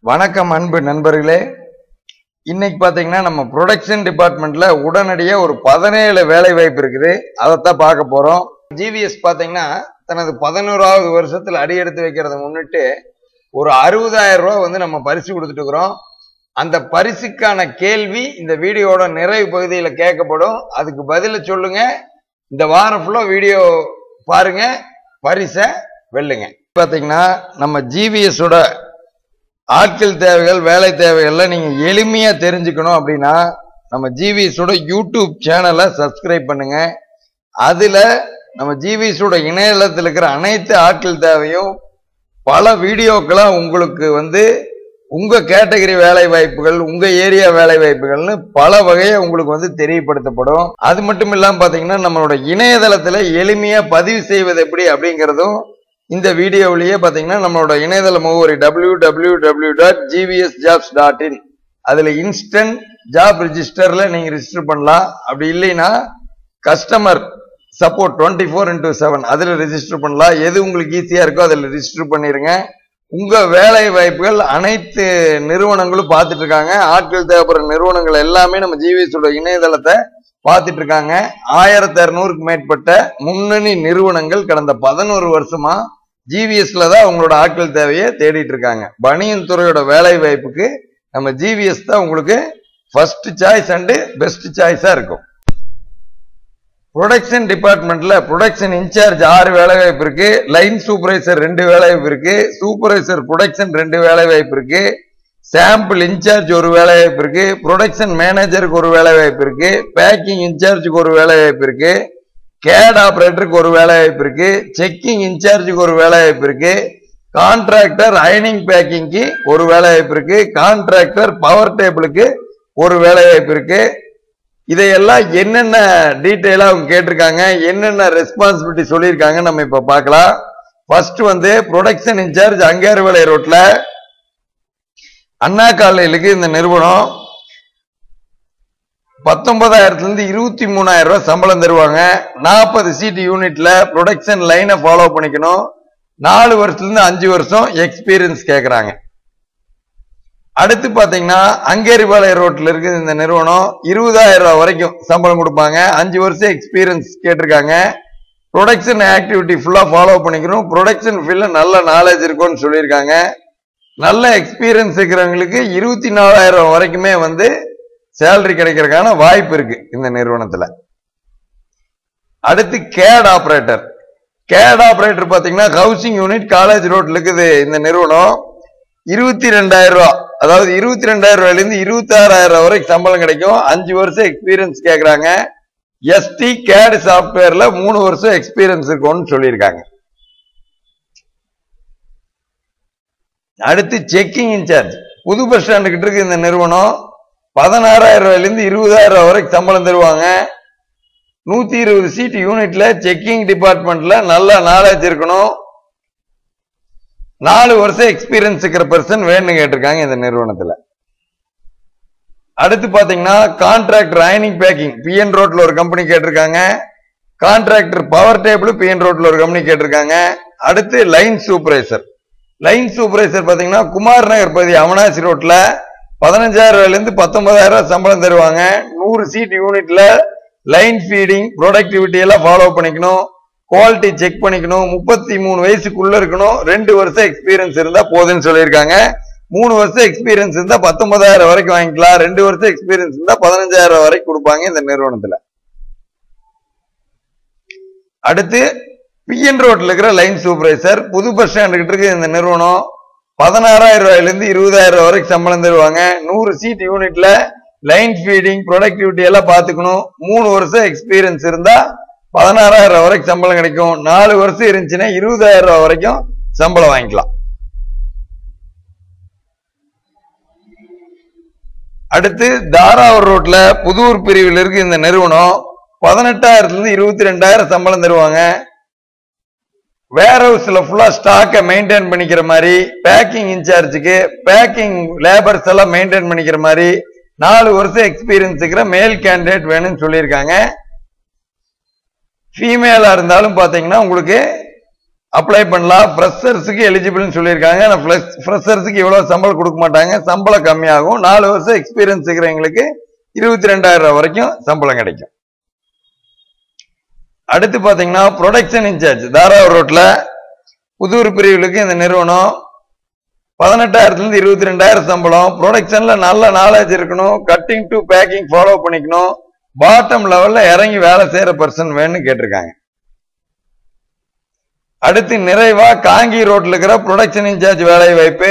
வணக்கம் அன்பு நண்பர்களே இன்னைக்கு பாத்தீங்கன்னா நம்ம ப்ரொடக்ஷன் டிபார்ட்மெண்ட்ல உடனடியா ஒரு பதினேழு வேலை வாய்ப்பு இருக்குது அதைத்தான் பார்க்க போறோம் ஜிவிஎஸ் பாத்தீங்கன்னா தனது பதினோராவது வருஷத்துல அடியெடுத்து வைக்கிறத முன்னிட்டு ஒரு அறுபதாயிரம் ரூபாய் வந்து நம்ம பரிசு கொடுத்துட்டு இருக்கிறோம் அந்த பரிசுக்கான கேள்வி இந்த வீடியோட நிறைவு பகுதியில கேட்கப்படும் அதுக்கு பதில சொல்லுங்க இந்த வாரம் ஃபுல்லா வீடியோ பாருங்க பரிசை வெல்லுங்க பாத்தீங்கன்னா நம்ம ஜிவிஎஸோட ஆட்கள் தேவைகள் வேலை தேவைகள்லாம் நீங்க எளிமையா தெரிஞ்சுக்கணும் அப்படின்னா நம்ம ஜிவிஎஸோட யூடியூப் சேனலை சப்ஸ்கிரைப் பண்ணுங்க அதுல நம்ம ஜிவிஎஸோட இணையதளத்தில் இருக்கிற அனைத்து ஆட்கள் தேவையும் பல வீடியோக்களா உங்களுக்கு வந்து உங்க கேட்டகரி வேலை வாய்ப்புகள் உங்க ஏரியா வேலை வாய்ப்புகள்னு பல வகையை உங்களுக்கு வந்து தெரியப்படுத்தப்படும் அது மட்டும் இல்லாம பாத்தீங்கன்னா நம்மளோட இணையதளத்துல எளிமையா பதிவு செய்வது எப்படி அப்படிங்கறதும் இந்த வீடியோவிலேயே பாத்தீங்கன்னா நம்மளோட இணையதள முகவரி W W W dot GVS jobs dot in அதுல இன்ஸ்டன்ட் ஜாப் ரிஜிஸ்டர்ல நீங்க ரிஜிஸ்டர் பண்ணலாம் அப்படி இல்லைன்னா customer support twenty four into seven அதுல ரிஜிஸ்டர் பண்ணலாம் எது உங்களுக்கு ஈஸியா இருக்கோ அதுல ரிஜிஸ்டர் பண்ணிருங்க உங்க வேலை வாய்ப்புகள் அனைத்து நிறுவனங்களும் பார்த்துட்டு இருக்காங்க ஆட்கள் தேவைப்படுற நிறுவனங்கள் எல்லாமே நம்ம ஜிவிஎஸோட இணையதளத்தை பார்த்துட்டு இருக்காங்க ஆயிரத்தி அறுநூறுக்கு மேற்பட்ட முன்னணி நிறுவனங்கள் கடந்த பதினோரு வருஷமா ஜிவிஎஸ்ல தான் அவங்களோட ஆட்கள் தேவையை தேடிட்டு இருக்காங்க பனியன் துறையோட வேலை வாய்ப்புக்கு நம்ம ஜிவிஎஸ் தான் உங்களுக்கு ஃபர்ஸ்ட் சாய்ஸ் அண்டு பெஸ்ட் சாய்ஸா இருக்கும் ப்ரொடக்ஷன் டிபார்ட்மெண்ட்ல ப்ரொடக்ஷன் இன்சார்ஜ் ஆறு வேலை வாய்ப்பு இருக்கு லைன் சூப்பர்வைசர் ரெண்டு வேலை வாய்ப்பு இருக்கு சூப்பர்வைசர் ப்ரொடக்ஷன் ரெண்டு வேலை வாய்ப்பு இருக்கு சாம்பிள் இன்சார்ஜ் ஒரு வேலை வாய்ப்பு இருக்கு ப்ரொடக்ஷன் மேனேஜருக்கு ஒரு வேலை வாய்ப்பு இருக்கு பேக்கிங் இன்சார்ஜுக்கு ஒரு வேலை வாய்ப்பு இருக்கு கேட் ஆபரேட்டருக்கு ஒரு வேலை வாய்ப்பு இருக்கு செக்கிங் இன்சார்ஜுக்கு ஒரு வேலை வாய்ப்பு இருக்கு கான்ட்ராக்டர் அயனிங் பேக்கிங்க்கு ஒரு வேலை வாய்ப்பு இருக்கு கான்ட்ராக்டர் பவர் டேபிளுக்கு ஒரு வேலை வாய்ப்பு இருக்கு இதையெல்லாம் என்னென்ன டீட்டெயிலா அவங்க கேட்டிருக்காங்க என்னென்ன ரெஸ்பான்சிபிலிட்டி சொல்லியிருக்காங்க நம்ம இப்ப பார்க்கலாம் ஃபர்ஸ்ட் வந்து ப்ரொடக்ஷன் இன்சார்ஜ் அங்கேர்வலை ரோட்ல அண்ணா காலையிலுக்கு இந்த நிறுவனம் பத்தொன்பதாயிரத்துல இருந்து இருபத்தி மூணாயிரம் ரூபாய் சம்பளம் தருவாங்க நாற்பது சீட் யூனிட்ல ப்ரொடக்ஷன் லைனை ஃபாலோ பண்ணிக்கணும் நாலு வருஷத்துல இருந்து அஞ்சு வருஷம் எக்ஸ்பீரியன்ஸ் கேக்குறாங்க அடுத்து பாத்தீங்கன்னா அங்கேரிபாளைய ரோட்ல இருக்குது இந்த நிறுவனம் இருபதாயிரம் ரூபாய் வரைக்கும் சம்பளம் கொடுப்பாங்க அஞ்சு வருஷம் எக்ஸ்பீரியன்ஸ் கேட்டிருக்காங்க ப்ரொடக்ஷன் ஆக்டிவிட்டி ஃபுல்லா ஃபாலோ பண்ணிக்கணும் ப்ரொடக்ஷன் ஃபீல்ட்ல நல்ல நாலேஜ் இருக்கும்னு சொல்லியிருக்காங்க நல்ல எக்ஸ்பீரியன்ஸ் இருக்கிறவங்களுக்கு இருபத்தி நாலாயிரம் வரைக்குமே வந்து சேலரி கிடைக்கிறதுக்கான வாய்ப்பு இருக்கு இந்த நிறுவனத்துல அடுத்து கேட் ஆபரேட்டர் கேட் ஆபரேட்டர் பாத்தீங்கன்னா ஹவுசிங் யூனிட் காலேஜ் ரோட்ல இருக்குது இந்த நிறுவனம் இருபத்தி ரெண்டாயிரம் ரூபாய் அதாவது இருபத்தி ரெண்டாயிரம் ரூபாயில இருந்து இருபத்தி ஆறாயிரம் ரூபாய் வரைக்கும் சம்பளம் கிடைக்கும் அஞ்சு வருஷம் எக்ஸ்பீரியன்ஸ் கேக்குறாங்க எஸ்டி கேட் சாப்ட்வேர்ல மூணு வருஷம் எக்ஸ்பீரியன்ஸ் இருக்கும்னு சொல்லியிருக்காங்க அடுத்து செக்கிங் இன்சார்ஜ் புது பஸ் ஸ்டாண்டு கிட்ட இருக்கு இந்த நிறுவனம் பதினாறாயிரம் ரூபாயில இருந்து இருபதாயிரம் ரூபாய் வரைக்கும் சம்பளம் தருவாங்க நூத்தி இருபது சீட் யூனிட்ல செக்கிங் டிபார்ட்மெண்ட்ல நல்ல நாலேஜ் இருக்கணும் நாலு வருஷம் எக்ஸ்பீரியன்ஸ் இருக்கிற பர்சன் வேணும்னு கேட்டிருக்காங்க இந்த நிறுவனத்துல அடுத்து பாத்தீங்கன்னா கான்ட்ராக்டர் அயனிங் பேக்கிங் பிஎன் ரோட்ல ஒரு கம்பெனி கேட்டிருக்காங்க கான்ட்ராக்டர் பவர் டேபிள் பிஎன் ரோட்ல ஒரு கம்பெனி கேட்டிருக்காங்க அடுத்து லைன் சூப்பர்வைசர் லைன் சூப்பர்வைசர் பாத்தீங்கன்னா குமார் நகர் பகுதி அவனாசி ரோட்ல பதினஞ்சாயிரம் ரூபாயில இருந்து பத்தொன்பதாயிரம் ரூபாய் சம்பளம் தருவாங்க நூறு சீட் யூனிட்ல லைன் ஃபீடிங் ப்ரொடக்டிவிட்டி எல்லாம் ஃபாலோ பண்ணிக்கணும் குவாலிட்டி செக் பண்ணிக்கணும் முப்பத்தி மூணு வயசுக்குள்ள இருக்கணும் ரெண்டு வருஷம் எக்ஸ்பீரியன்ஸ் இருந்தா போதும்னு சொல்லியிருக்காங்க மூணு வருஷம் எக்ஸ்பீரியன்ஸ் இருந்தா பத்தொன்பதாயிரம் வரைக்கும் வாங்கிக்கலாம் ரெண்டு வருஷம் எக்ஸ்பீரியன்ஸ் இருந்தா பதினஞ்சாயிரம் வரைக்கும் கொடுப்பாங்க இந்த நிறுவனத்துல அடுத்து பிஎன் ரோட்ல இருக்கிற லைன் சூப்பர்வைசர் புது பஸ் ஸ்டாண்ட் கிட்ட இருக்கு இந்த நிறுவனம் பதினாறாயிரம் ரூபாயில இருந்து இருபதாயிரம் ரூபாய் வரைக்கும் சம்பளம் தருவாங்க நூறு சீட் யூனிட்ல லைன் ஃபீடிங் ப்ரொடக்டிவிட்டி எல்லாம் பாத்துக்கணும் மூணு வருஷம் எக்ஸ்பீரியன்ஸ் இருந்தா பதினாறாயிரம் ரூபாய் வரைக்கும் சம்பளம் கிடைக்கும் நாலு வருஷம் இருந்துச்சுன்னா இருபதாயிரம் ரூபாய் வரைக்கும் சம்பளம் வாங்கிக்கலாம் அடுத்து தாராவூர் ரோட்ல புதூர் பிரிவில் இருக்கு இந்த நிறுவனம் பதினெட்டாயிரத்துல இருந்து இருபத்தி ரெண்டாயிரம் சம்பளம் தருவாங்க வேர் ஹவுஸ்ல ஃபுல்லா ஸ்டாக்கை மெயின்டைன் பண்ணிக்கிற மாதிரி பேக்கிங் இன்சார்ஜுக்கு பேக்கிங் லேபர்ஸ் எல்லாம் மெயின்டைன் பண்ணிக்கிற மாதிரி நாலு வருஷம் எக்ஸ்பீரியன்ஸ் இருக்கிற மேல் கேண்டிடேட் வேணும்னு சொல்லியிருக்காங்க ஃபீமேலா இருந்தாலும் பாத்தீங்கன்னா உங்களுக்கு அப்ளை பண்ணலாம் ஃப்ரெஷர்ஸுக்கு எலிஜிபிள்னு சொல்லியிருக்காங்க ஆனால் ஃப்ரெஷர்ஸுக்கு இவ்வளோ சம்பளம் கொடுக்க மாட்டாங்க சம்பளம் கம்மியாகும் நாலு வருஷம் எக்ஸ்பீரியன்ஸ் இருக்கிறவங்களுக்கு இருபத்தி ரெண்டாயிரம் ரூபாய் வரைக்கும் சம்பளம் கிடைக்கும் அடுத்து பாத்தீங்கன்னா ப்ரொடக்ஷன் இன்சார்ஜ் தாராவூர் ரோட்ல புதூர் பிரிவுகளுக்கு இந்த நிறுவனம் பதினெட்டாயிரத்துல இருந்து இருபத்தி ரெண்டாயிரம் சம்பளம் ப்ரொடக்ஷன்ல நல்ல நாலேஜ் இருக்கணும் கட்டிங் டு பேக்கிங் ஃபாலோ பண்ணிக்கணும் பாட்டம் லெவல்ல இறங்கி வேலை செய்யற பர்சன் வேணும்னு கேட்டிருக்காங்க அடுத்து நிறைவா காங்கி ரோட்ல இருக்கிற ப்ரொடக்ஷன் இன்சார்ஜ் வேலை வாய்ப்பு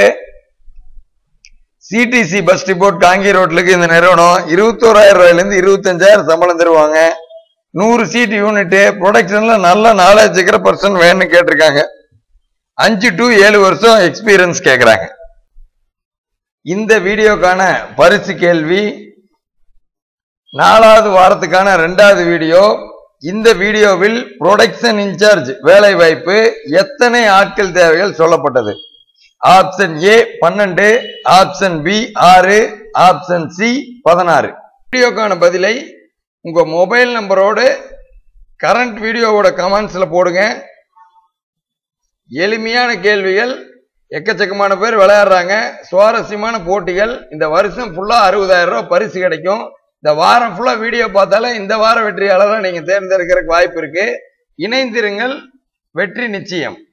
சிடிசி பஸ் டிபோட் காங்கி ரோட்லுக்கு இந்த நிறுவனம் இருபத்தோராயிரம் ரூபாயில இருந்து இருபத்தஞ்சாயிரம் சம்பளம் தருவாங்க நூறு சீட் யூனிட் ப்ரொடக்ஷன்ல நல்ல நாலேஜ் இருக்கிற பர்சன் வேணும்னு கேட்டிருக்காங்க அஞ்சு டு ஏழு வருஷம் எக்ஸ்பீரியன்ஸ் கேட்குறாங்க இந்த வீடியோக்கான பரிசு கேள்வி நாலாவது வாரத்துக்கான ரெண்டாவது வீடியோ இந்த வீடியோவில் ப்ரொடக்ஷன் இன்சார்ஜ் வேலை வாய்ப்பு எத்தனை ஆட்கள் தேவைகள் சொல்லப்பட்டது ஆப்ஷன் ஏ பன்னெண்டு ஆப்ஷன் பி ஆறு ஆப்ஷன் சி பதினாறு வீடியோக்கான பதிலை உங்க மொபைல் நம்பரோடு கரண்ட் வீடியோவோட கமெண்ட்ஸ்ல போடுங்க எளிமையான கேள்விகள் எக்கச்சக்கமான பேர் விளையாடுறாங்க சுவாரஸ்யமான போட்டிகள் இந்த வருஷம் ஃபுல்லா அறுபதாயிரம் ரூபாய் பரிசு கிடைக்கும் இந்த வாரம் ஃபுல்லா வீடியோ பார்த்தாலே இந்த வார வெற்றியாளரை நீங்க தேர்ந்தெடுக்கிறதுக்கு வாய்ப்பு இருக்கு இணைந்திருங்கள் வெற்றி நிச்சயம்